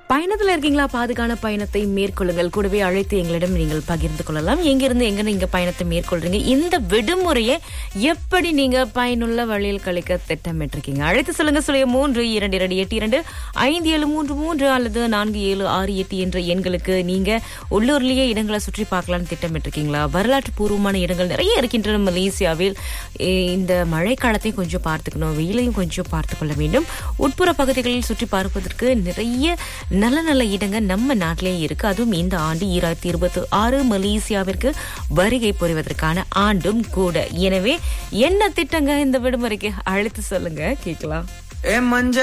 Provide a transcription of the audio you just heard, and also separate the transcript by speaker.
Speaker 1: பயணத்துல இருக்கீங்களா பாதுகான பயணத்தை மேற்கொள்ளுங்கள் கூடவே அழைத்து எங்களிடம் நீங்கள் பகிர்ந்து கொள்ளலாம் எங்கிருந்து எங்க நீங்க பயணத்தை மேற்கொள்றீங்க இந்த விடுமுறையை எப்படி நீங்க பயனுள்ள வழியில் கழிக்க திட்டமிட்டிருக்கீங்க அழைத்து சொல்லுங்க சொல்லிய மூன்று இரண்டு இரண்டு எட்டு இரண்டு ஐந்து ஏழு மூன்று மூன்று அல்லது நான்கு ஏழு ஆறு எட்டு என்ற எண்களுக்கு நீங்க உள்ளூர்லயே இடங்களை சுற்றி பார்க்கலாம்னு திட்டமிட்டிருக்கீங்களா வரலாற்று பூர்வமான இடங்கள் நிறைய இருக்கின்றன மலேசியாவில் எ, இந்த மழை காலத்தையும் கொஞ்சம் பார்த்துக்கணும் வெயிலையும் கொஞ்சம் பார்த்து கொள்ள வேண்டும் உட்புற பகுதிகளில் சுற்றி பார்ப்பதற்கு நிறைய நல்ல நல்ல இடங்கள் நம்ம நாட்டிலேயே இருக்கு அதுவும் இந்த ஆண்டு ஈராயிரத்தி இருபத்தி ஆறு மலேசியாவிற்கு வருகை புரிவதற்கான ஆண்டும் கூட எனவே என்ன திட்டங்க இந்த விடுமுறைக்கு அழைத்து சொல்லுங்க கேட்கலாம்
Speaker 2: ஏ மஞ்ச